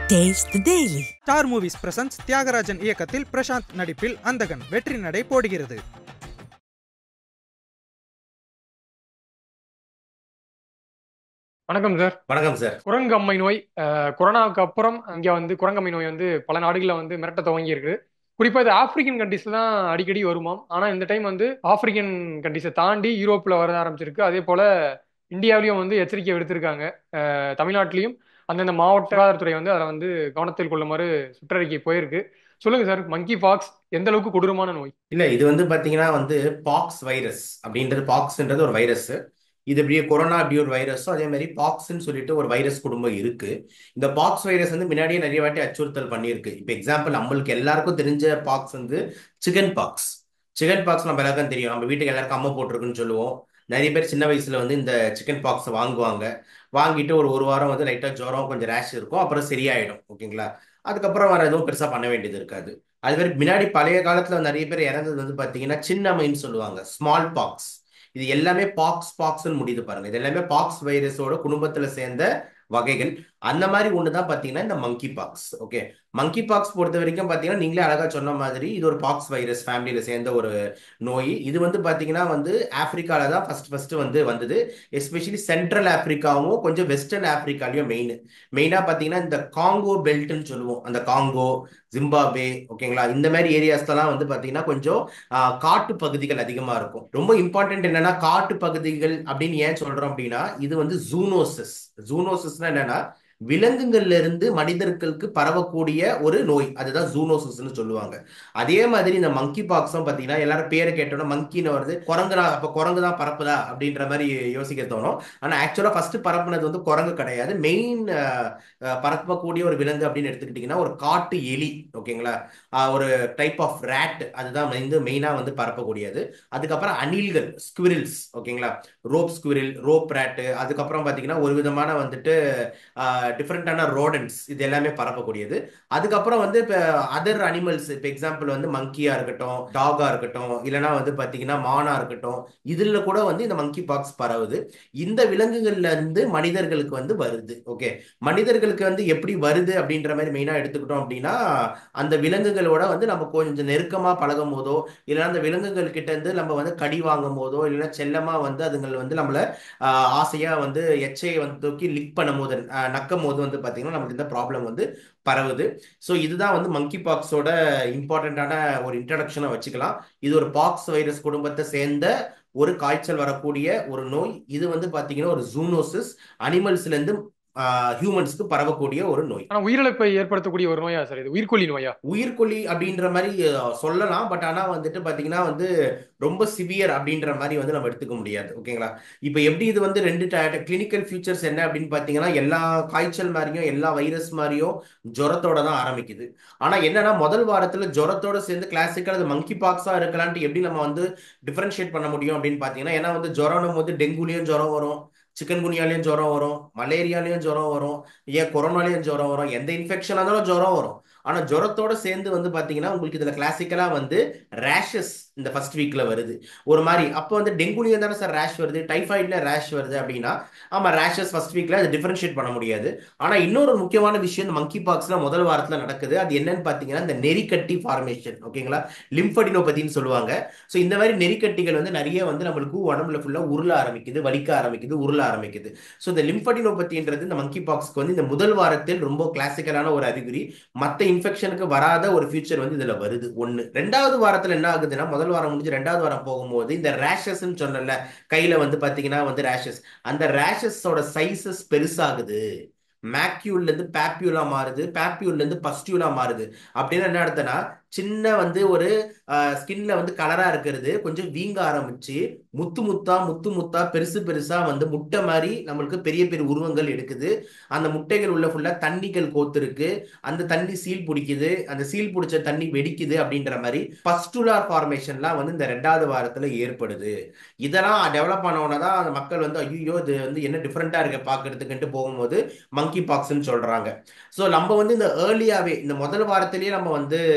Taste the Daily. Star movies presents Thiagarajan இயக்கத்தில் பிரசாந்த் நடிப்பில் அந்தகன் வெற்றி நடை போடுகிறது வணக்கம் சார் வணக்கம் சார் குரங்கம்மை நோய் அஹ், கொரோனாவுக்கு அப்புறம் இங்க வந்து குரங்கம்மை நோய் வந்து பல நாடுகளில் வந்து மிரட்ட துவங்கி இருக்கு குறிப்பா இது ஆப்பிரிக்கன் கண்ட்ரீஸ்ல தான் அடிக்கடி வருமாம் ஆனா இந்த டைம் வந்து ஆப்பிரிக்கன் கண்ட்ரீஸை தாண்டி யூரோப்ல வர ஆரம்பிச்சிருக்கு அதே போல இந்தியாவிலையும் வந்து எச்சரிக்கை விடுத்திருக்காங்க அஹ், தமிழ்நாட்டிலையும் அந்தந்த மாவட்ட சுகாதாரத்துறை வந்து அதை வந்து கவனத்தில் கொள்ளுமாறு சுற்றறிக்கை போயிருக்கு சொல்லுங்க சார் மங்கி பாக்ஸ் எந்த அளவுக்கு கொடூரமான நோய் இல்ல இது வந்து பாத்தீங்கன்னா வந்து பாக்ஸ் வைரஸ் அப்படின்றது பாக்ஸ்ன்றது ஒரு வைரஸ் இது இப்படியே கொரோனா அப்படி ஒரு வைரஸும் அதே மாதிரி பாக்ஸ்ன்னு சொல்லிட்டு ஒரு வைரஸ் குடும்பம் இருக்கு இந்த பாக்ஸ் வைரஸ் வந்து முன்னாடியே நிறைய வாட்டி அச்சுறுத்தல் பண்ணியிருக்கு இப்போ எக்ஸாம்பிள் நம்மளுக்கு எல்லாருக்கும் தெரிஞ்ச பாக்ஸ் வந்து சிக்கன் பாக்ஸ் சிக்கன் பாக்ஸ் நம்ம எல்லாருக்கும் தெரியும் நம்ம வீட்டுக்கு எல்லாருக்கும் அம்மா போட்டிருக்குன்னு சொல்லுவோம் நிறைய பேர் சின்ன வயசுல வந்து இந்த சிக்கன் பாக்ஸ் வாங்குவாங்க வாங்கிட்டு ஒரு ஒரு வாரம் வந்து லைட்டா ஜுரம் கொஞ்சம் ரேஷ் இருக்கும் அப்புறம் சரியாயிடும் ஓகேங்களா அதுக்கப்புறம் வர எதுவும் பெருசா பண்ண வேண்டியது இருக்காது அது மாதிரி முன்னாடி பழைய காலத்துல நிறைய பேர் இறந்தது வந்து பாத்தீங்கன்னா சின்னம்மைன்னு சொல்லுவாங்க ஸ்மால் பாக்ஸ் இது எல்லாமே பாக்ஸ் பாக்ஸ்னு முடியுது பாருங்க இது எல்லாமே பாக்ஸ் வைரஸோட குடும்பத்துல சேர்ந்த வகைகள் அந்த மாதிரி ஒன்று தான் பார்த்தீங்கன்னா இந்த monkey box okay monkey box பொறுத்த வரைக்கும் பார்த்தீங்கன்னா நீங்களே அழகாக சொன்ன மாதிரி இது ஒரு பாக்ஸ் வைரஸ் ஃபேமிலியில் சேர்ந்த ஒரு நோய் இது வந்து பார்த்தீங்கன்னா வந்து ஆப்பிரிக்கால தான் ஃபர்ஸ்ட் ஃபர்ஸ்ட் வந்து வந்தது எஸ்பெஷலி சென்ட்ரல் ஆப்பிரிக்காவும் கொஞ்சம் வெஸ்டர்ன் ஆப்பிரிக்காலையும் மெயின் மெயினாக பார்த்தீங்கன்னா இந்த காங்கோ பெல்ட்னு சொல்லுவோம் அந்த காங்கோ ஜிம்பாபே ஓகேங்களா இந்த மாதிரி ஏரியாஸ்லாம் வந்து பார்த்தீங்கன்னா கொஞ்சம் ஆஹ், காட்டு பகுதிகள் அதிகமாக இருக்கும் ரொம்ப இம்பார்ட்டன்ட் என்னன்னா காட்டு பகுதிகள் அப்படின்னு ஏன் சொல்றோம் அப்படின்னா இது வந்து ஜூனோசிஸ் ஜூனோசிஸ்னா என்னன்னா விலங்குகள்ல இருந்து மனிதர்களுக்கு பரவக்கூடிய ஒரு நோய் அதுதான் ஜூனோசிஸ்னு சொல்லுவாங்க அதே மாதிரி இந்த மங்கி பாக்ஸும் பார்த்தீங்கன்னா எல்லாரும் பேரை கேட்டோம்னா மங்கின்னு வருது குரங்கு தான் அப்போ குரங்கு தான் பரப்புதா அப்படின்ற மாதிரி யோசிக்க தோணும் ஆனால் ஆக்சுவலாக ஃபர்ஸ்ட் பரப்புனது வந்து குரங்கு கிடையாது மெயின் பரப்பக்கூடிய ஒரு விலங்கு அப்படின்னு எடுத்துக்கிட்டிங்கன்னா ஒரு காட்டு எலி ஓகேங்களா ஆஹ் ஒரு டைப் ஆஃப் ரேட் அதுதான் வந்து மெயினாக வந்து பரப்பக்கூடியது அதுக்கப்புறம் அணில்கள் ஸ்குவிரில்ஸ் ஓகேங்களா ரோப் ஸ்குவிரில் ரோப் ரேட்டு அதுக்கப்புறம் பார்த்தீங்கன்னா ஒரு விதமான வந்துட்டு டிஃப்ரெண்டான ரோடன்ஸ் இது எல்லாமே பரப்பக்கூடியது அதுக்கப்புறம் வந்து இப்போ அதர் அனிமல்ஸ் இப்போ எக்ஸாம்பிள் வந்து மங்கியா இருக்கட்டும் டாகா இருக்கட்டும் இல்லைன்னா வந்து பார்த்தீங்கன்னா மானா இருக்கட்டும் இதில் கூட வந்து இந்த மங்கி பாக்ஸ் பரவுது இந்த விலங்குகள்ல இருந்து மனிதர்களுக்கு வந்து வருது ஓகே மனிதர்களுக்கு வந்து எப்படி வருது அப்படின்ற மாதிரி மெயினாக எடுத்துக்கிட்டோம் அப்படின்னா அந்த விலங்குகளோட வந்து நம்ம கொஞ்சம் நெருக்கமாக பழகும் போதோ இல்லைன்னா அந்த விலங்குகள் கிட்ட இருந்து நம்ம வந்து கடி வாங்கும் போதோ இல்லைன்னா செல்லமா வந்து அதுங்கள் வந்து நம்மள ஆஹ், ஆசையா வந்து எச்சையை வந்து தூக்கி லிக் பண்ணும் போது ஆஹ், நக்கும் போது வந்து பாத்தீங்கன்னா நமக்கு இந்த ப்ராப்ளம் வந்து பரவுது ஸோ இதுதான் வந்து மங்கி பாக்ஸோட இம்பார்ட்டண்ட்டான ஒரு இன்ட்ரடக்ஷனை வச்சுக்கலாம் இது ஒரு பாக்ஸ் வைரஸ் குடும்பத்தை சேர்ந்த ஒரு காய்ச்சல் வரக்கூடிய ஒரு நோய் இது வந்து பாத்தீங்கன்னா ஒரு ஜூனோசிஸ் அனிமல்ஸ்ல இருந்து ஹியூமன்ஸ்க்கு பரவக்கூடிய ஒரு நோய் ஆனா உயிரிழப்பை ஏற்படுத்தக்கூடிய ஒரு நோயா சார் இது உயிர்கொல்லி நோயா உயிர்கொல்லி அப்படின்ற மாதிரி அஹ், சொல்லலாம் பட் ஆனா வந்துட்டு பாத்தீங்கன்னா வந்து ரொம்ப சிவியர் அப்படின்ற மாதிரி வந்து நம்ம எடுத்துக்க முடியாது ஓகேங்களா இப்போ எப்படி இது வந்து ரெண்டு கிளினிக்கல் ஃபியூச்சர்ஸ் என்ன அப்படின்னு பாத்தீங்கன்னா எல்லா காய்ச்சல் மாதிரியும் எல்லா வைரஸ் மாதிரியும் ஜுரத்தோட தான் ஆரம்பிக்குது ஆனா என்னன்னா முதல் வாரத்துல ஜுரத்தோட சேர்ந்து கிளாசிக்கல் அது மங்கி பாக்ஸா இருக்கலான்ட்டு எப்படி நம்ம வந்து டிஃபரன்ஷியேட் பண்ண முடியும் அப்படின்னு பாத்தீங்கன்னா ஏன்னா வந்து ஜுரம்னும் போது டெங்குலயும் ஜுரம் வரும் சிக்கன் குனியாலையும் ஜுரம் வரும் மலேரியாலையும் ஜுரம் வரும் ஏன் கொரோனாலையும் ஜுரம் வரும் எந்த இன்ஃபெக்ஷனாக இருந்தாலும் ஜுரம் வரும் ஆனா ஜுரத்தோட சேர்ந்து வந்து பாத்தீங்கன்னா உங்களுக்கு இதுல கிளாசிக்கலா வந்து ரேஷஸ் இந்த ஃபர்ஸ்ட் வீக்ல வருது ஒரு மாதிரி அப்போ வந்து டெங்குலியும் தானே சார் ரேஷ் வருது டைஃபாய்ட்ல ரேஷ் வருது அப்படின்னா ஆமா ரேஷஸ் ஃபர்ஸ்ட் வீக்ல அதை டிஃபரன்ஷியேட் பண்ண முடியாது ஆனா இன்னொரு முக்கியமான விஷயம் இந்த மங்கி பாக்ஸ்ல முதல் வாரத்துல நடக்குது அது என்னன்னு பாத்தீங்கன்னா இந்த நெறிக்கட்டி ஃபார்மேஷன் ஓகேங்களா லிம்படினோபதின்னு சொல்லுவாங்க ஸோ இந்த மாதிரி நெறிக்கட்டிகள் வந்து நிறைய வந்து நம்மளுக்கு உடம்புல ஃபுல்லா உருள ஆரம்பிக்குது வலிக்க ஆரம்பிக்குது உருள ஆரம்பிக்குது ஸோ இந்த லிம்படினோபதின்றது இந்த மங்கி பாக்ஸ்க்கு வந்து இந்த முதல் வாரத்தில் ரொம்ப கிளாசிக்கலான ஒரு அறிகுறி மற்ற இன்ஃபெக்ஷனுக்கு வராத ஒரு ஃபியூச்சர் வந்து இதுல வருது ஒண்ணு ரெண்டாவது வாரத்துல என்ன ஆகுதுன்னா முதல் வாரம் முடிஞ்சு ரெண்டாவது வாரம் போகும்போது இந்த ரேஷஸ்ன்னு சொன்னல கையில வந்து பாத்தீங்கன்னா வந்து ரேஷஸ் அந்த ரேஷஸோட சைஸஸ் பெருசாகுது மேக்யூல்ல இருந்து பேப்யூலா மாறுது பேப்யூல்ல இருந்து பஸ்டியூலா மாறுது அப்படின்னு என்ன அர்த்தம்னா சின்ன வந்து ஒரு ஸ்கின்ல வந்து கலரா இருக்கிறது கொஞ்சம் வீங்க ஆரம்பிச்சு முத்து முத்தா முத்து முத்தா பெருசு பெருசா வந்து முட்டை மாதிரி நம்மளுக்கு பெரிய பெரிய உருவங்கள் எடுக்குது அந்த முட்டைகள் உள்ள ஃபுல்லா தண்ணிகள் கோத்துருக்கு அந்த தண்ணி சீல் பிடிக்குது அந்த சீல் பிடிச்ச தண்ணி வெடிக்குது அப்படின்ற மாதிரி பஸ்டுலார் ஃபார்மேஷன்லாம் வந்து இந்த ரெண்டாவது வாரத்துல ஏற்படுது இதெல்லாம் டெவலப் ஆனவன தான் அந்த மக்கள் வந்து ஐயோ இது வந்து என்ன டிஃப்ரெண்டா இருக்கு பாக்குறதுக்குன்ட்டு போகும்போது மங்கி பாக்ஸ்ன்னு சொல்றாங்க ஸோ நம்ம வந்து இந்த ஏர்லியாவே இந்த முதல் வாரத்திலேயே நம்ம வந்து போய்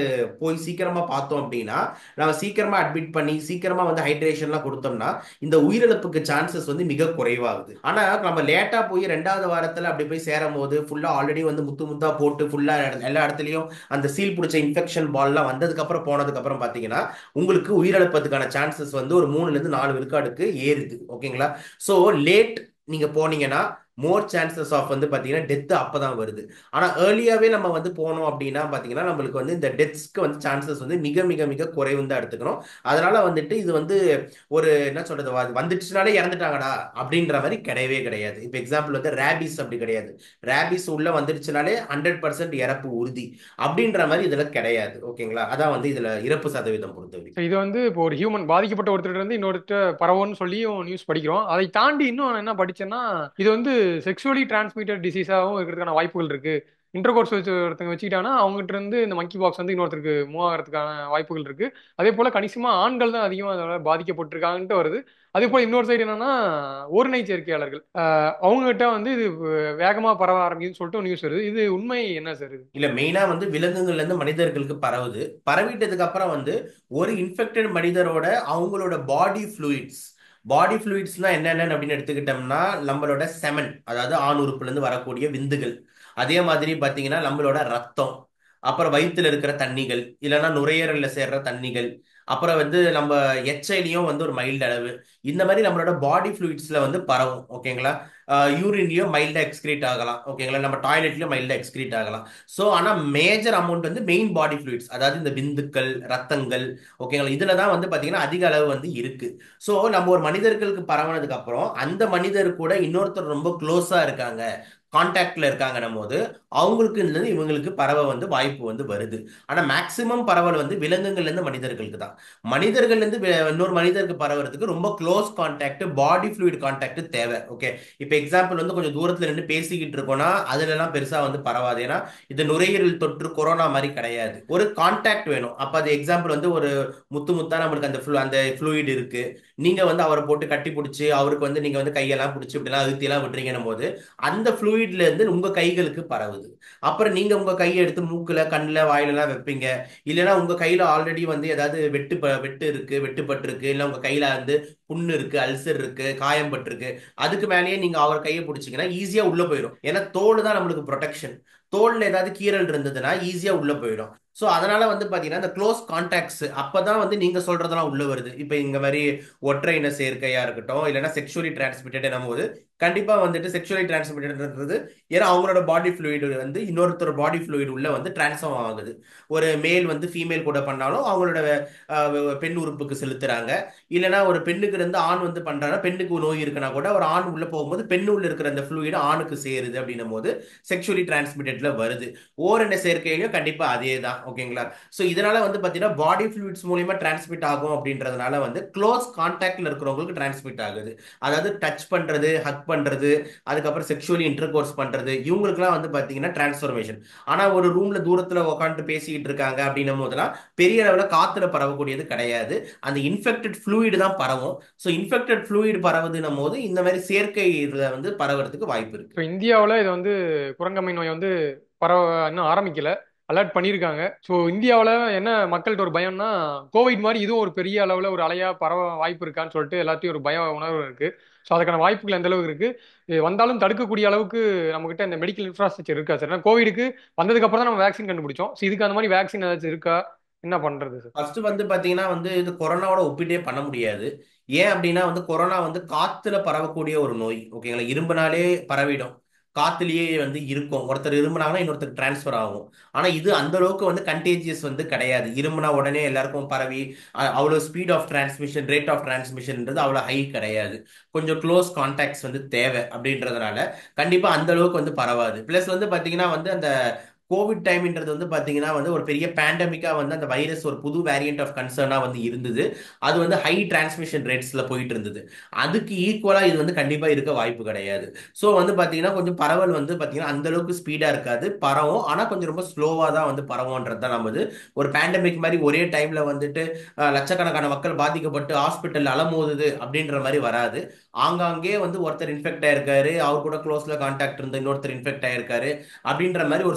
போய் சீக்கிரமா பார்த்தோம் அப்படின்னா நம்ம சீக்கிரமா அட்மிட் பண்ணி சீக்கிரமா வந்து ஹைட்ரேஷன்லாம் கொடுத்தோம்னா இந்த உயிரிழப்புக்கு சான்சஸ் வந்து மிக குறைவாகுது ஆனா நம்ம லேட்டா போய் ரெண்டாவது வாரத்துல அப்படி போய் சேரும் போது ஃபுல்லா ஆல்ரெடி வந்து முத்து முத்தா போட்டு ஃபுல்லா எல்லா இடத்துலயும் அந்த சீல் பிடிச்ச இன்ஃபெக்ஷன் பால்லாம் வந்ததுக்கு அப்புறம் போனதுக்கு அப்புறம் பாத்தீங்கன்னா உங்களுக்கு உயிரிழப்பதுக்கான சான்சஸ் வந்து ஒரு மூணுல இருந்து நாலு விழுக்காடுக்கு ஏறுது ஓகேங்களா ஸோ லேட் நீங்க போனீங்கன்னா மோர் சான்சஸ் ஆஃப் வந்து பாத்தீங்கன்னா டெத் அப்பதான் வருது ஆனா ஏர்லியாவே நம்ம வந்து போனோம் அப்படின்னா பாத்தீங்கன்னா நம்மளுக்கு வந்து இந்த டெத்ஸ்க்கு வந்து சான்சஸ் வந்து மிக மிக மிக குறைவு தான் எடுத்துக்கணும் அதனால வந்துட்டு இது வந்து ஒரு என்ன சொல்றது வ- வந்துடுச்சுனாலே இறந்துட்டாங்கடா அப்படின்ற மாதிரி கிடையவே கிடையாது இப்போ எக்ஸாம்பிள் வந்து ரேபிஸ் அப்படி கிடையாது ரேபிஸ் உள்ள வந்துடுச்சுனாலே ஹண்ட்ரட் பர்சன்ட் இறப்பு உறுதி அப்படின்ற மாதிரி இதுல கிடையாது ஓகேங்களா அதான் வந்து இதுல இறப்பு சதவீதம் பொறுத்தவரைக்கும் So இது வந்து இப்போ ஒரு ஹியூமன் பாதிக்கப்பட்ட ஒருத்தர் இருந்து இன்னொருத்தர் பரவும்னு சொல்லியும் நியூஸ் படிக்கிறோம் அதை தாண்டி இன்னும் நான் என்ன படிச்சேன்னா இது வந்து செக்ஷுவலி டிரான்ஸ்மிட்டட் டிசீஸாகவும் இருக்கிறதுக்கான வாய்ப்புகள் இருக்கு இன்டர் கோர்ஸ் வச்சு ஒருத்தங்க வச்சுக்கிட்டாங்கன்னா அவங்ககிட்ட இருந்து இந்த மங்கி பாக்ஸ் வந்து இன்னொருத்தருக்கு மூவ் ஆகிறதுக்கான வாய்ப்புகள் இருக்கு அதே போல கணிசமா ஆண்கள் தான் அதிகமாக அதனால பாதிக்கப்பட்டிருக்காங்கன்ட்டு வருது அதே போல இன்னொரு சைடு என்னன்னா ஓரினை சேர்க்கையாளர்கள் ஆஹ் அவங்க கிட்ட வந்து இது வேகமா பரவ ஆரம்பிக்குதுன்னு சொல்லிட்டு நியூஸ் வருது இது உண்மை என்ன சார் இது இல்ல மெயினா வந்து விலங்குகள்ல இருந்து மனிதர்களுக்கு பரவுது பரவிட்டதுக்கு அப்புறம் வந்து ஒரு இன்ஃபெக்டட் மனிதரோட அவங்களோட பாடி ஃப்ளூயிட்ஸ் பாடி ஃப்ளூயிட்ஸ்லாம் என்னென்ன அப்படின்னு எடுத்துக்கிட்டோம்னா நம்மளோட செமன் அதாவது ஆண் உறுப்புல இருந்து வரக்கூடிய விந்துகள் அதே மாதிரி பாத்தீங்கன்னா நம்மளோட ரத்தம் அப்புறம் வயித்துல இருக்கிற தண்ணிகள் இல்லைன்னா நுரையீரல்ல சேர்ற தண்ணிகள் அப்புறம் வந்து நம்ம எச்ஐலையும் வந்து ஒரு மைல்டு அளவு இந்த மாதிரி நம்மளோட பாடி ஃப்ளூயிட்ஸ்ல வந்து பரவும் ஓகேங்களா யூரின்லயும் மைல்டா எக்ஸ்கிரீட் ஆகலாம் ஓகேங்களா நம்ம டாய்லெட்லயும் மைல்டா எக்ஸ்கிரீட் ஆகலாம் ஸோ ஆனா மேஜர் அமௌண்ட் வந்து மெயின் பாடி ஃப்ளூயிட்ஸ் அதாவது இந்த விந்துக்கள் ரத்தங்கள் ஓகேங்களா இதுல தான் வந்து பாத்தீங்கன்னா அதிக அளவு வந்து இருக்கு ஸோ நம்ம ஒரு மனிதர்களுக்கு பரவுனதுக்கு அப்புறம் அந்த மனிதர் கூட இன்னொருத்தர் ரொம்ப க்ளோஸா இருக்காங்க கான்டாக்ட்ல இருக்காங்கன்னும் போது அவங்களுக்கு இருந்து இவங்களுக்கு பரவ வந்து வாய்ப்பு வந்து வருது ஆனா மேக்சிமம் பரவல் வந்து விலங்குகள்ல இருந்து மனிதர்களுக்கு தான் மனிதர்கள்ல இருந்து வே- இன்னொரு மனிதருக்கு பரவறதுக்கு ரொம்ப close contact body fluid contact தேவை ஓகே இப்போ எக்ஸாம்பிள் வந்து கொஞ்சம் தூரத்துல நின்று பேசிக்கிட்டு இருக்கோம்னா அதுல எல்லாம் பெருசா வந்து பரவாது ஏன்னா இது நுரையீரல் தொற்று கொரோனா மாதிரி கிடையாது ஒரு கான்டாக்ட் வேணும் அப்ப அது எக்ஸாம்பிள் வந்து ஒரு முத்து முத்தா நம்மளுக்கு அந்த flu- அந்த ஃப்ளூயிட் இருக்கு நீங்க வந்து அவரை போட்டு கட்டி பிடிச்சி அவருக்கு வந்து நீங்க வந்து கையெல்லாம் பிடிச்சி இப்படிலாம் அழுத்தி எல்லாம் விட்டுறீங்கன்னும் போது அந்த ஃப்ளூயிட்ல இருந்து உங்க கைகளுக்கு பரவுது அப்புறம் நீங்க உங்க கையை எடுத்து மூக்குல கண்ணுல வாயில எல்லாம் வைப்பீங்க இல்லைன்னா உங்க கையில ஆல்ரெடி வந்து ஏதாவது வெட்டு ப- வெட்டு இருக்கு வெட்டுப்பட்டிருக்கு இல்ல உங்க கையில வந்து புண்ணு இருக்கு அல்சர் இருக்கு காயம் பட்டிருக்கு அதுக்கு மேலேயே நீங்க அவர் கையை பிடிச்சீங்கன்னா ஈஸியா உள்ள போயிடும் ஏன்னா தோல் தான் நம்மளுக்கு ப்ரொடெக்ஷன் தோல்ல ஏதாவது கீறல் இருந்ததுன்னா ஈஸியா உள்ள போயிடும் ஸோ அதனால வந்து பாத்தீங்கன்னா இந்த க்ளோஸ் கான்டாக்ட்ஸ் அப்பதான் வந்து நீங்க சொல்றதெல்லாம் உள்ள வருது இப்போ இந்த மாதிரி ஒற்றை இன சேர்க்கையா இருக்கட்டும் இல்லைன்னா செக்ஷுவலி டிரான்ஸ்மிட்டட் போது கண்டிப்பா வந்துட்டு செக்ஷுவலி டிரான்ஸ்மிட்டட்ன்றது ஏன்னா அவங்களோட பாடி ஃப்ளூயிட் வந்து இன்னொருத்தர் பாடி ஃப்ளூயிட் உள்ள வந்து டிரான்ஸ்ஃபார்ம் ஆகுது ஒரு மேல் வந்து ஃபீமேல் கூட பண்ணாலும் அவங்களோட அஹ், பெண் உறுப்புக்கு செலுத்துறாங்க இல்லைன்னா ஒரு பெண்ணுக்கு இருந்து ஆண் வந்து பண்றாங்கன்னா பெண்ணுக்கு நோய் இருக்குன்னா கூட ஒரு ஆண் உள்ள போகும்போது பெண் உள்ள இருக்கிற அந்த ஃப்ளூயிட் ஆணுக்கு சேருது அப்படின்னும் போது செக்ஷுவலி டிரான்ஸ்மிட்டட்ல வருது ஓரின சேர்க்கையிலும் கண்டிப்பா அதே தான் ஓகேங்களா ஸோ இதனால வந்து பாத்தீங்கன்னா பாடி ஃப்ளூயிட்ஸ் மூலியமா டிரான்ஸ்மிட் ஆகும் அப்படின்றதுனால வந்து க்ளோஸ் கான்டாக்ட்ல இருக்கிறவங்களுக்கு டிரான்ஸ்மிட் ஆகுது அதாவது டச் பண்றது ஹக் பண்றது அதுக்கப்புறம் செக்ஷுவலி இன்டர் கோர்ஸ் பண்றது இவங்களுக்குலாம் வந்து பாத்தீங்கன்னா டிரான்ஸ்ஃபர்மேஷன் ஆனா ஒரு ரூம்ல தூரத்துல உட்காந்துட்டு பேசிக்கிட்டு இருக்காங்க அப்படின்னும் போதெல்லாம் பெரிய அளவுல காத்துல பரவக்கூடியது கிடையாது அந்த இன்ஃபெக்டட் ஃப்ளூயிடு தான் பரவும் ஸோ இன்ஃபெக்டட் ஃப்ளூயிட் பரவுதுன்னும் போது இந்த மாதிரி சேர்க்கை இதுல வந்து பரவறதுக்கு வாய்ப்பு இருக்கு இப்போ இந்தியாவில் இது வந்து குரங்கம்மை நோய் வந்து பரவ இன்னும் ஆரம்பிக்கல அலர்ட் பண்ணியிருக்காங்க ஸோ இந்தியாவில் என்ன மக்கள்கிட்ட ஒரு பயம்னா கோவிட் மாதிரி இதுவும் ஒரு பெரிய அளவில் ஒரு அலையா பரவ வாய்ப்பு இருக்கான்னு சொல்லிட்டு எல்லாத்தையும் ஒரு பய உணர்வு இருக்கு ஸோ அதுக்கான வாய்ப்புகள் எந்த அளவுக்கு இருக்கு இது வந்தாலும் தடுக்கக்கூடிய அளவுக்கு நம்மகிட்ட இந்த மெடிக்கல் இன்ஃப்ராஸ்ட்ரக்சர் இருக்கா சார் ஏன்னா கோவிடுக்கு வந்ததுக்கு அப்புறம் தான் நம்ம வேக்சின் கண்டுபிடிச்சோம் ஸோ இதுக்கு அந்த மாதிரி வேக்சின் ஏதாச்சும் இருக்கா என்ன பண்றது சார் ஃபர்ஸ்ட் வந்து பாத்தீங்கன்னா வந்து இது கொரோனாவோட ஒப்பிட்டே பண்ண முடியாது ஏன் அப்படின்னா வந்து கொரோனா வந்து காத்துல பரவக்கூடிய ஒரு நோய் ஓகேங்களா இரும்புனாலே பரவிடும் காத்துலயே வந்து இருக்கும் ஒருத்தர் இருமுனாங்கன்னா இன்னொருத்தர் டிரான்ஸ்ஃபர் ஆகும் ஆனா இது அந்த அளவுக்கு வந்து கண்டேஜியஸ் வந்து கிடையாது இருமுனா உடனே எல்லாருக்கும் பரவி அ- அவ்வளவு speed of transmission rate of டிரான்ஸ்மிஷன்ன்றது அவ்வளவு ஹை கிடையாது கொஞ்சம் க்ளோஸ் கான்டாக்ட்ஸ் வந்து தேவை அப்படின்றதுனால கண்டிப்பா அந்த அளவுக்கு வந்து பரவாது பிளஸ் வந்து பாத்தீங்கன்னா வந்து அந்த கோவிட் டைம்ன்றது வந்து பாத்தீங்கன்னா வந்து ஒரு பெரிய பேண்டமிக்கா வந்து அந்த வைரஸ் ஒரு புது வேரியன்ட் ஆஃப் கன்சர்னா வந்து இருந்தது அது வந்து ஹை டிரான்ஸ்மிஷன் ரேட்ஸ்ல போயிட்டு இருந்தது அதுக்கு ஈக்குவலா இது வந்து கண்டிப்பா இருக்க வாய்ப்பு கிடையாது ஸோ வந்து பாத்தீங்கன்னா கொஞ்சம் பரவல் வந்து பாத்தீங்கன்னா அந்த அளவுக்கு ஸ்பீடா இருக்காது பரவும் ஆனா கொஞ்சம் ரொம்ப ஸ்லோவா தான் வந்து பரவும்ன்றது தான் நம்ம ஒரு பேண்டமிக் மாதிரி ஒரே டைம்ல வந்துட்டு அஹ், லட்சக்கணக்கான மக்கள் பாதிக்கப்பட்டு ஹாஸ்பிட்டல் அலமோதுது அப்படின்ற மாதிரி வராது ஆங்காங்கே வந்து ஒருத்தர் இன்ஃபெக்ட் ஆயிருக்காரு அவர் கூட க்ளோஸ்ல கான்டாக்ட் இருந்து இன்னொருத்தர் இன்ஃபெக்ட் ஆயிருக்காரு அப்படின்ற மாதிரி ஒரு ஸ்லோ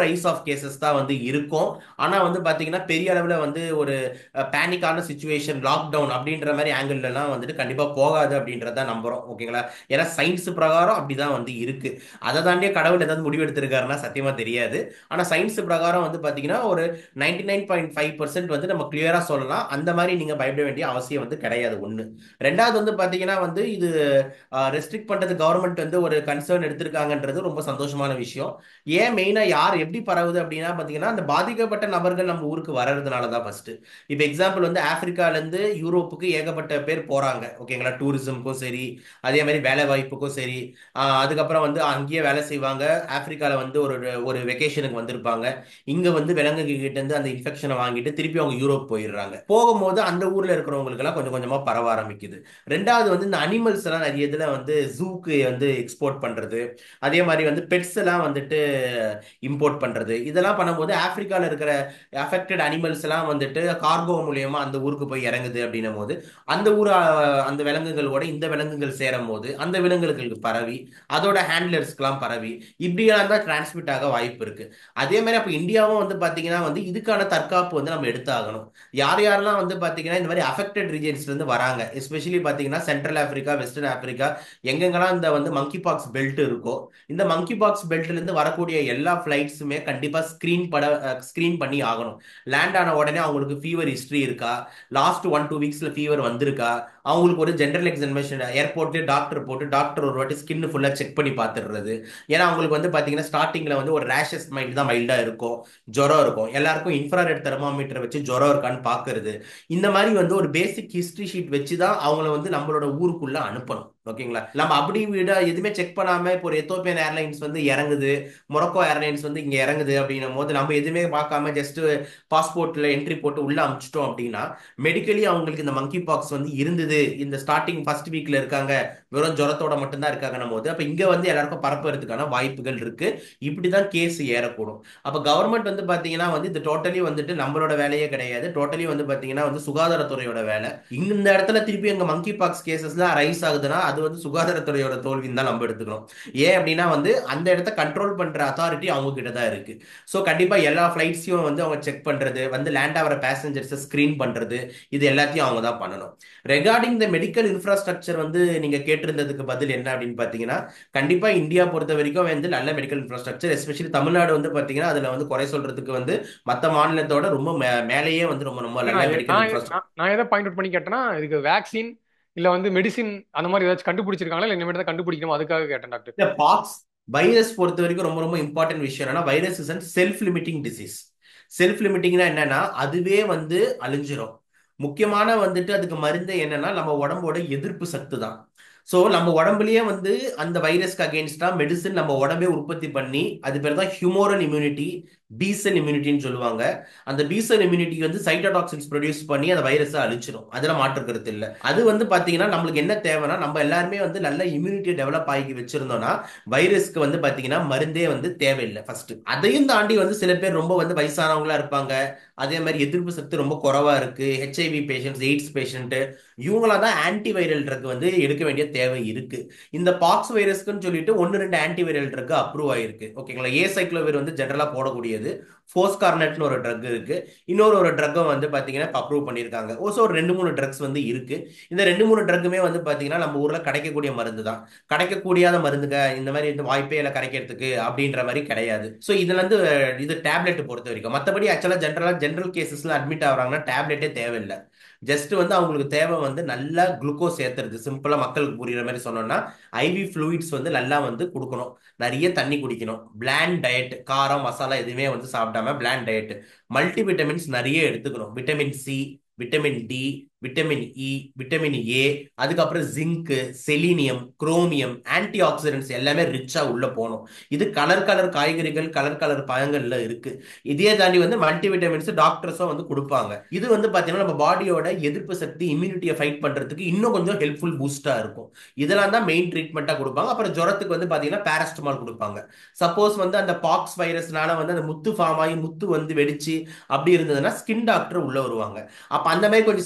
ரைஸ் ஆஃப் கேசஸ் தான் வந்து இருக்கும் ஆனா வந்து பாத்தீங்கன்னா பெரிய அளவுல வந்து ஒரு பேனிக்கான சுச்சுவேஷன் லாக்டவுன் அப்படின்ற மாதிரி ஆங்கிள் எல்லாம் வந்துட்டு கண்டிப்பா போகாது அப்படின்றத நம்புறோம் ஓகேங்களா ஏன்னா சயின்ஸ் பிரகாரம் அப்படிதான் வந்து இருக்கு அதை தாண்டியே கடவுள் ஏதாவது முடிவு எடுத்திருக்காருன்னா சத்தியமா தெரியாது ஆனா சயின்ஸ் பிரகாரம் வந்து பாத்தீங்கன்னா ஒரு ninety nine point five percent வந்து நம்ம கிளியரா சொல்லலாம் அந்த மாதிரி நீங்க பயப்பட வேண்டிய அவசியம் வந்து கிடையாது ஒண்ணு ரெண்டாவது வந்து பாத்தீங்கன்னா வந்து இது ரெஸ்ட்ரிக்ட் பண்றது கவர்மெண்ட் வந்து ஒரு கன்சர்ன் எடுத்திருக்காங்கன்றது ரொம்ப சந்தோஷமான விஷயம் ஏன் மெயினா யார் எப்படி பரவுது அப்படின்னா பாத்தீங்கன்னா அந்த பாதிக்கப்பட்ட நபர்கள் நம்ம ஊருக்கு வர்றதுனால தான் ஃபர்ஸ்ட் இப்போ எக்ஸாம்பிள் வந்து ஆப்பிரிக்கால இருந்து யூரோப்புக்கு ஏகப்பட்ட பேர் போறாங்க ஓகேங்களா டூரிசம்க்கும் சரி அதே மாதிரி வேலை வாய்ப்புக்கும் சரி ஆஹ் அதுக்கப்புறம் வந்து அங்கேயே வேலை செய்வாங்க ஆப்பிரிக்கால வந்து ஒரு ஒரு வெக்கேஷனுக்கு வந்திருப்பாங்க இங்க வந்து விலங்குகள் கிட்ட இருந்து அந்த இன்ஃபெக்ஷனை வாங்கிட்டு திருப்பி அவங்க யூரோப் போயிடுறாங்க போகும்போது அந்த ஊர்ல இருக்கிறவங்களுக்கு எல்லாம் கொஞ்சம் கொஞ்சமா பரவ ஆரம்பிக்குது ரெண்டாவது வந்து இந்த அனிமல்ஸ் எல்லாம் நிறைய இதுல வந்து ஜூக்கு வந்து எக்ஸ்போர்ட் பண்றது அதே மாதிரி வந்து பெட்ஸ் எல்லாம் வந்துட்டு இம்போர்ட் பண்றது இதெல்லாம் பண்ணும்போது ஆப்பிரிக்கால இருக்கிற அஃபெக்டட் அனிமல்ஸ் எல்லாம் வந்துட்டு கார்கோ மூலியமா அந்த ஊருக்கு போய் இறங்குது அப்படின்னும் போது அந்த ஊர் அஹ், அந்த விலங்குகளோட இந்த விலங்குகள் சேரும் போது அந்த விலங்குகளுக்கு பரவி அதோட ஹேண்ட்லர்ஸ்க்குலாம் பரவி இப்படியெல்லாம் தான் டிரான்ஸ்மிட் ஆக வாய்ப்பு இருக்கு அதே மாதிரி அப்போ இந்தியாவும் வந்து பாத்தீங்கன்னா வந்து இதுக்கான தற்காப்பு வந்து நம்ம எடுத்தாகணும் யார் யாரெல்லாம் வந்து பாத்தீங்கன்னா இந்த மாதிரி அஃபெக்டட் ரீஜன்ஸ்ல இருந்து வராங்க எஸ்பெஷலி பாத்தீங்கன்னா சென்ட்ரல் ஆப்பிரிக்கா வெஸ்டர்ன் ஆப்பிரிக்கா எங்கெங்கெல்லாம் இந்த வந்து மங்கி பாக்ஸ் பெல்ட் இருக்கோ இந்த மங்கி பாக்ஸ் பெல்ட்ல இருந்து வரக்கூடிய எல்லா ஃபிளைட்ஸுமே கண்டிப்பா ஸ்கிரீன் பட ஸ்கிரீன் பண்ணி ஆகணும் லேண்ட் ஆன உடனே அவங்களுக்கு ஃபீவர் ஹிஸ்டரி இருக்கா லாஸ்ட் ஒன் டூ வீக்ஸ்ல ஃபீவர் வந்திருக்கா அவங்களுக்கு ஒரு ஜென்ரல் எக்ஸாமினேஷன் ஏர்போர்ட்லேயே டாக்டர் போட்டு டாக்டர் ஒரு வாட்டி ஸ்கின் ஃபுல்லா செக் பண்ணி பார்த்துடுறது ஏன்னா அவங்களுக்கு வந்து பாத்தீங்கன்னா ஸ்டார்டிங்ல வந்து ஒரு ரேஷஸ் மைண்ட் தான் மைல்டா இருக்கும் ஜுரம் இருக்கும் எல்லாருக்கும் இன்ஃப்ராரெட் தெர்மாமீட்டர் வச்சு ஜுரம் இருக்கான்னு பாக்குறது இந்த மாதிரி வந்து ஒரு பேசிக் ஹிஸ்டரி ஷீட் வச்சு தான் அவங்கள வந்து நம்மளோட ஊருக்குள்ள அனுப்பணும் ஓகேங்களா நம்ம அப்படி விட எதுவுமே செக் பண்ணாம இப்போ ஒரு எத்தோப்பியன் ஏர்லைன்ஸ் வந்து இறங்குது மொரக்கோ ஏர்லைன்ஸ் வந்து இங்க இறங்குது அப்படின்னும் போது நம்ம எதுவுமே பார்க்காம ஜஸ்ட் பாஸ்போர்ட்ல என்ட்ரி போட்டு உள்ள அமுச்சிட்டோம் அப்படின்னா மெடிக்கலி அவங்களுக்கு இந்த மங்கி பாக்ஸ் வந்து இருந்தது இந்த ஸ்டார்டிங் ஃபர்ஸ்ட் வீக்ல இருக்காங்க வெறும் ஜுரத்தோட மட்டும்தான் இருக்காங்கன்னும் போது அப்ப இங்க வந்து எல்லாருக்கும் பரப்புறதுக்கான வாய்ப்புகள் இருக்கு இப்படிதான் கேஸ் ஏறக்கூடும் அப்ப கவர்மெண்ட் வந்து பாத்தீங்கன்னா வந்து இது டோட்டலி வந்துட்டு நம்மளோட வேலையே கிடையாது டோட்டலி வந்து பாத்தீங்கன்னா வந்து சுகாதாரத்துறையோட வேலை இந்த இடத்துல திருப்பி எங்க மங்கி பாக்ஸ் கேசஸ்லாம் ரைஸ் ஆகுதுன்னா அது வந்து சுகாதாரத்துறையோட தோல்வின்னு தான் நம்ம எடுத்துக்கணும் ஏன் அப்படின்னா வந்து அந்த இடத்த கண்ட்ரோல் பண்ற அத்தாரிட்டி அவங்க கிட்ட தான் இருக்கு ஸோ கண்டிப்பா எல்லா ஃபிளைட்ஸையும் வந்து அவங்க செக் பண்றது வந்து லேண்ட் ஆகிற பேசஞ்சர்ஸை ஸ்கிரீன் பண்றது இது எல்லாத்தையும் அவங்க தான் பண்ணணும் ரெகார்டிங் த மெடிக்கல் இன்ஃப்ராஸ்ட்ரக்சர் வந்து நீங்க கேட்டிருந்ததுக்கு பதில் என்ன அப்படின்னு பாத்தீங்கன்னா கண்டிப்பா இந்தியா பொறுத்த வரைக்கும் வந்து நல்ல மெடிக்கல் இன்ஃப்ராஸ்ட்ரக்சர் எஸ்பெஷலி தமிழ்நாடு வந்து பாத்தீங்கன்னா அதுல வந்து குறை சொல்றதுக்கு வந்து மத்த மாநிலத்தோட ரொம்ப மே- மேலேயே வந்து ரொம்ப ரொம்ப நல்ல நான் மெடிக்கல் நான் இன்ஃப்ராஸ்ட்ரக்சர் நான் நான் எதை பாயிண்ட் அவுட் பண்ணி கேட்டேன்னா இதுக்கு வேக்சின் இல்ல வந்து மெடிசின் அந்த மாதிரி ஏதாச்சும் கண்டுபிடிச்சிருக்காங்களா இல்ல இனிமேட்டு தான் கண்டுபிடிக்கணும் அதுக்காக கேட்டேன் டாக்டர் இந்த பாக்ஸ் வைரஸ் பொறுத்த வரைக்கும் ரொம்ப ரொம்ப இம்பார்ட்டன்ட் விஷயம் என்னன்னா virus is and self limiting disease self லிமிட்டிங்னா என்னன்னா அதுவே வந்து அழிஞ்சிரும் முக்கியமான வந்துட்டு அதுக்கு மருந்து என்னன்னா நம்ம உடம்போட எதிர்ப்பு சக்தி தான் ஸோ நம்ம உடம்புலயே வந்து அந்த வைரஸ்க்கு அகேன்ஸ்டா மெடிசின் நம்ம உடம்பே உற்பத்தி பண்ணி அது பேர் தான் ஹியூமோரல் இம்யூனிட்டி பீசல் இம்யூனிட்டின்னு சொல்லுவாங்க அந்த பீசல் இம்யூனிட்டி வந்து சைட்டோடாக்சின்ஸ் ப்ரொடியூஸ் பண்ணி அந்த வைரஸை அழிச்சிடும் அதில் மாற்றுக்கிறது இல்லை அது வந்து பாத்தீங்கன்னா நம்மளுக்கு என்ன தேவைன்னா நம்ம எல்லாருமே வந்து நல்ல இம்யூனிட்டி டெவலப் ஆகி வச்சிருந்தோம்னா வைரஸ்க்கு வந்து பாத்தீங்கன்னா மருந்தே வந்து தேவையில்லை ஃபர்ஸ்ட் அதையும் தாண்டி வந்து சில பேர் ரொம்ப வந்து வயசானவங்களா இருப்பாங்க அதே மாதிரி எதிர்ப்பு சக்தி ரொம்ப குறைவா இருக்கு ஹெச்ஐவி பேஷண்ட்ஸ் எய்ட்ஸ் பேஷண்ட் இவங்களா தான் ஆன்டி வைரல் ட்ரக் வந்து எடுக்க வேண்டிய தேவை இருக்கு இந்த பாக்ஸ் வைரஸ்க்குன்னு சொல்லிட்டு ஒன்னு ரெண்டு ஆன்டி வைரல் ட்ரக் அப்ரூவ் ஆயிருக்கு ஓகேங்களா ஏ சைக்ளோவிர் வந்து ஜென்ரலா போடக்கூடியது ஃபோஸ்கார்னட்னு ஒரு ட்ரக் இருக்கு இன்னொரு ஒரு ட்ரக்கை வந்து பாத்தீங்கன்னா அப்ரூவ் பண்ணியிருக்காங்க ஓசோ ஒரு ரெண்டு மூணு ட்ரக்ஸ் வந்து இருக்கு இந்த ரெண்டு மூணு ட்ரக்குமே வந்து பாத்தீங்கன்னா நம்ம ஊர்ல கிடைக்கக்கூடிய மருந்து தான் கிடைக்கக்கூடியாத மருந்துங்க இந்த மாதிரி இந்த வாய்ப்பே இல்லை கிடைக்கிறதுக்கு அப்படின்ற மாதிரி கிடையாது ஸோ இதுல இருந்து அஹ், இது டேப்லெட் பொறுத்த வரைக்கும் மற்றபடி ஆக்சுவலா ஜென்ரலா ஜென்ரல் கேசஸ்ல அட்மிட் ஆகுறாங்கன்னா டேப்லெட்டே தேவையில்லை ஜஸ்ட் வந்து அவங்களுக்கு தேவை வந்து நல்லா குளுக்கோஸ் ஏத்துறது சிம்பிளா மக்களுக்கு புரியுற மாதிரி சொன்னோம்னா ஐவி ஃப்ளூயிட்ஸ் வந்து நல்லா வந்து கொடுக்கணும் நிறைய தண்ணி குடிக்கணும் பிளாண்ட் டயட் காரம் மசாலா எதுவுமே வந்து சாப்பிடாம பிளாண்ட் டயட் மல்டி விட்டமின்ஸ் நிறைய எடுத்துக்கணும் vitamin C vitamin D vitamin E vitamin A அதுக்கப்புறம் zinc selenium chromium antioxidants எல்லாமே ரிச்சா உள்ள போகணும் இது கலர் கலர் காய்கறிகள் கலர் கலர் பழங்கள்ல இருக்கு இதே தாண்டி வந்து மல்டி விட்டமின்ஸ் டாக்டர்ஸும் வந்து கொடுப்பாங்க இது வந்து பாத்தீங்கன்னா நம்ம பாடியோட எதிர்ப்பு சக்தி இம்யூனிட்டியை ஃபைட் பண்றதுக்கு இன்னும் கொஞ்சம் ஹெல்ப்ஃபுல் பூஸ்டா இருக்கும் இதெல்லாம் தான் மெயின் ட்ரீட்மெண்ட்டா கொடுப்பாங்க அப்புறம் ஜுரத்துக்கு வந்து பாத்தீங்கன்னா பேரஸ்டமால் கொடுப்பாங்க சப்போஸ் வந்து அந்த பாக்ஸ் வைரஸ்னால வந்து அந்த முத்து ஃபார்ம் ஆகி முத்து வந்து வெடிச்சு அப்படி இருந்ததுன்னா ஸ்கின் டாக்டர் உள்ள வருவாங்க அப்ப அந்த மாதிரி கொஞ்சம் சிவியர் கேஸ்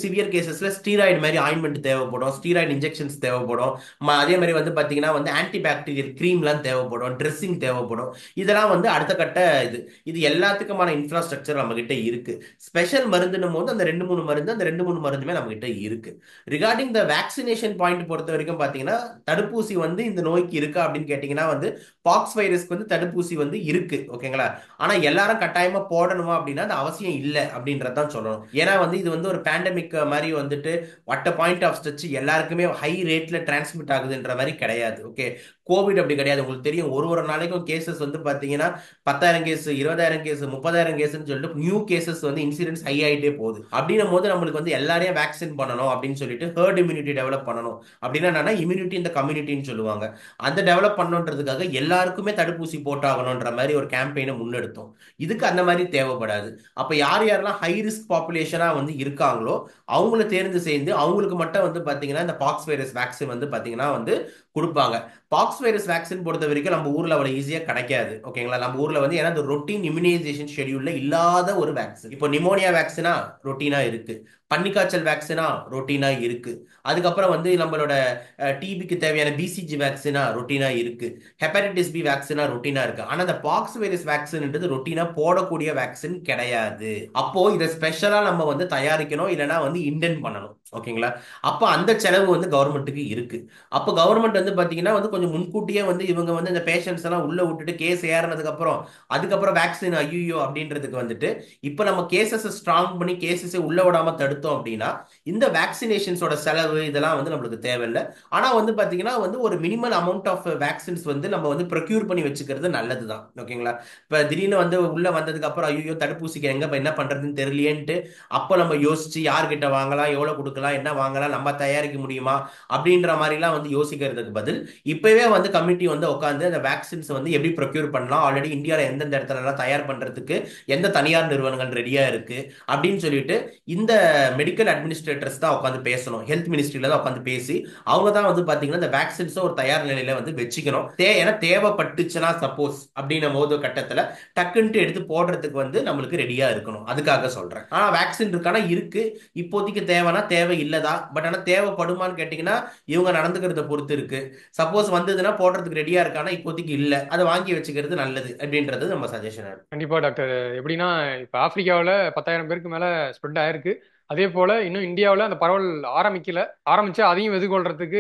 கேசஸ்ல ஸ்டீராய்டு மாதிரி ஆயின்மெண்ட் தேவைப்படும் ஸ்டீராய்டு இன்ஜெக்ஷன்ஸ் தேவைப்படும் ம- அதே மாதிரி வந்து பாத்தீங்கன்னா வந்து ஆன்டி பாக்டீரியல் க்ரீம்லாம் தேவைப்படும் ட்ரெஸ்ஸிங் தேவைப்படும் இதெல்லாம் வந்து அடுத்த கட்ட இது இது எல்லாத்துக்குமான இன்ஃப்ராஸ்ட்ரக்சர் நம்ம கிட்ட இருக்கு ஸ்பெஷல் மருந்துன்னும் போது அந்த ரெண்டு மூணு மருந்து அந்த ரெண்டு மூணு மருந்துமே நம்ம கிட்ட இருக்கு ரிகார்டிங் த வேக்சினேஷன் பாயிண்ட் பொறுத்த வரைக்கும் பாத்தீங்கன்னா தடுப்பூசி வந்து இந்த நோய்க்கு இருக்கா அப்படின்னு கேட்டீங்கன்னா வந்து பாக்ஸ் வைரஸ்க்கு வந்து தடுப்பூசி வந்து இருக்கு ஓகேங்களா ஆனா எல்லாரும் கட்டாயமா போடணுமா அப்படின்னா அது அவசியம் இல்லை அப்படின்றதான் சொல்லணும் ஏன்னா வந்து இது வந்து ஒரு பேண்டமிக் மாதிரி வந்துட்டு அட் பாயிண்ட் ஆஃப் ஸ்டச் எல்லாருக்குமே ஹை ரேட்ல டிரான்ஸ்மிட் ஆகுதுன்ற மாதிரி கிடையாது ஓகே கோவிட் அப்படி கிடையாது உங்களுக்கு தெரியும் ஒரு ஒரு நாளைக்கும் கேசஸ் வந்து பாத்தீங்கன்னா பத்தாயிரம் கேஸ் இருபதாயிரம் கேஸ் முப்பதாயிரம் கேஸ்னு சொல்லிட்டு நியூ கேசஸ் வந்து இன்சிடென்ஸ் ஹை ஆயிட்டே போகுது அப்படின்னும் போது நம்மளுக்கு வந்து எல்லாரையும் வேக்சின் பண்ணணும் அப்படின்னு சொல்லிட்டு ஹர்ட் இம்யூனிட்டி டெவலப் பண்ணணும் அப்படின்னா என்னன்னா இம்யூனிட்டி இந்த கம்யூனிட்டின்னு சொல்லுவாங்க அந்த டெவலப் பண்ணணுன்றதுக்காக எல்லாருக்குமே தடுப்பூசி போட்டாகணுன்ற மாதிரி ஒரு கேம்பெயினை முன்னெடுத்தோம் இதுக்கு அந்த மாதிரி தேவைப்படாது அப்ப யார் யாரெல்லாம் ஹை ரிஸ்க் பாப்புலேஷனா வந்து இருக்காங்களோ அவங்கள தேர்ந்து சேர்ந்து அவங்களுக்கு மட்டும் வந்து பாத்தீங்கன்னா இந்த பாக்ஸ் வைரஸ் வேக்சின் வந்து பாத்தீங்கன்னா வந்து கொடுப்பாங்க பாக்ஸ் வைரஸ் வேக்சின் பொறுத்த வரைக்கும் நம்ம ஊர்ல அவ்வளவு ஈஸியா கிடைக்காது ஓகேங்களா நம்ம ஊர்ல வந்து ஏன்னா ரொட்டீன் இம்யூனைசேஷன் ஷெடியூல்ல இல்லாத ஒரு வேக்சின் இப்போ நிமோனியா வேக்சினா ரொட்டீனா இருக்கு பன்னிக்காய்ச்சல் வேக்சினா ரொட்டீனா இருக்கு அதுக்கப்புறம் வந்து நம்மளோட டிபிக்கு தேவையான பிசிஜி வேக்சினா ரொட்டீனா இருக்கு ஹெப்படைட்டிஸ் பி வேக்சினா ரொட்டீனா இருக்கு ஆனா அந்த பாக்ஸ் வைரஸ் வேக்சின்ன்றது ரொட்டீனா போடக்கூடிய வேக்சின் கிடையாது அப்போ இதை ஸ்பெஷலா நம்ம வந்து தயாரிக்கணும் இல்லைன்னா வந்து இன்டென்ட் பண்ணணும் ஓகேங்களா அப்போ அந்த செலவு வந்து கவர்மெண்ட்டுக்கு இருக்கு அப்போ கவர்மெண்ட் வந்து பாத்தீங்கன்னா வந்து கொஞ்சம் முன்கூட்டியே வந்து இவங்க வந்து இந்த பேஷண்ட்ஸ் எல்லாம் உள்ள விட்டுட்டு கேஸ் ஏறினதுக்கு அப்புறம் அதுக்கப்புறம் வேக்சின் ஐயோ அப்படின்றதுக்கு வந்துட்டு இப்போ நம்ம கேசஸ் ஸ்ட்ராங் பண்ணி கேசஸ் உள்ள விடாம தடுத்தோம் அப்படின்னா இந்த வேக்சினேஷன்ஸோட செலவு இதெல்லாம் வந்து நம்மளுக்கு தேவையில்லை ஆனா வந்து பாத்தீங்கன்னா வந்து ஒரு மினிமல் அமௌண்ட் ஆஃப் வேக்சின்ஸ் வந்து நம்ம வந்து ப்ரொக்யூர் பண்ணி வச்சுக்கிறது நல்லதுதான் ஓகேங்களா இப்ப திடீர்னு வந்து உள்ள வந்ததுக்கு அப்புறம் ஐயோ தடுப்பூசிக்கு எங்க இப்ப என்ன பண்றதுன்னு தெரியலையேன்ட்டு அப்போ நம்ம யோசிச்சு யார்கிட்ட வாங்கலாம் எவ்வளவு கொடுக்கலாம் என்ன வாங்கலாம் நம்ம தயாரிக்க முடியுமா அப்படின்ற மாதிரிலாம் வந்து யோசிக்கிறதுக்கு பதில் இப்பவே வந்து கமிட்டி வந்து உட்காந்து அந்த வேக்சின்ஸ் வந்து எப்படி ப்ரொக்யூர் பண்ணலாம் ஆல்ரெடி இந்தியாவில் எந்தெந்த இடத்துல எல்லாம் தயார் பண்றதுக்கு எந்த தனியார் நிறுவனங்கள் ரெடியா இருக்கு அப்படின்னு சொல்லிட்டு இந்த மெடிக்கல் அட்மினிஸ்ட்ரேட்டர்ஸ் தான் உட்காந்து பேசணும் ஹெல்த் மினிஸ்ட்ரியில தான் உட்காந்து பேசி அவங்க தான் வந்து பாத்தீங்கன்னா இந்த வேக்சின்ஸை ஒரு தயார் நிலையில வந்து வச்சுக்கணும் தே ஏன்னா தேவைப்பட்டுச்சுன்னா சப்போஸ் அப்படின்னும் போது கட்டத்துல டக்குன்ட்டு எடுத்து போடுறதுக்கு வந்து நம்மளுக்கு ரெடியா இருக்கணும் அதுக்காக சொல்றேன் ஆனா வேக்சின் இருக்கானா இருக்கு இப்போதைக்கு தேவைன்னா தேவை இல்லதா பட் ஆனா தேவைப்படுமான்னு கேட்டீங்கன்னா இவங்க நடந்துக்கிறத பொறுத்து இருக்கு சப்போஸ் வந்ததுன்னா போடுறதுக்கு ரெடியா இருக்கானா இப்போதைக்கு இல்ல அதை வாங்கி வச்சுக்கிறது நல்லது அப்படின்றது நம்ம சஜஷன் கண்டிப்பா டாக்டர் எப்படின்னா இப்போ ஆப்பிரிக்காவில் பத்தாயிரம் பேருக்கு மேல ஸ்ப்ரெட் ஆயிருக்கு அதே போல இன்னும் இந்தியாவில் அந்த பரவல் ஆரம்பிக்கல ஆரம்பிச்சு அதையும் எதிர்கொள்றதுக்கு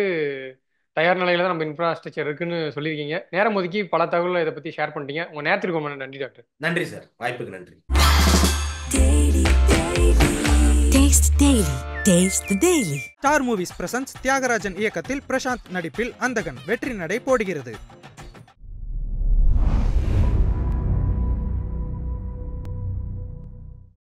தயார் நிலையில தான் நம்ம இன்ஃப்ராஸ்ட்ரக்சர் இருக்குன்னு சொல்லியிருக்கீங்க நேரம் ஒதுக்கி பல தகவல்களை இதை பத்தி ஷேர் பண்ணிட்டீங்க உங்க நேரத்திற்கு ரொம்ப நன்றி டாக்டர் நன்றி சார் வாய்ப்புக்கு நன்றி Taste Daily. Taste the Daily. Star movies presents Thiagarajan இயக்கத்தில் பிரசாந்த் நடிப்பில் அந்தகன் வெற்றி நடை போடுகிறது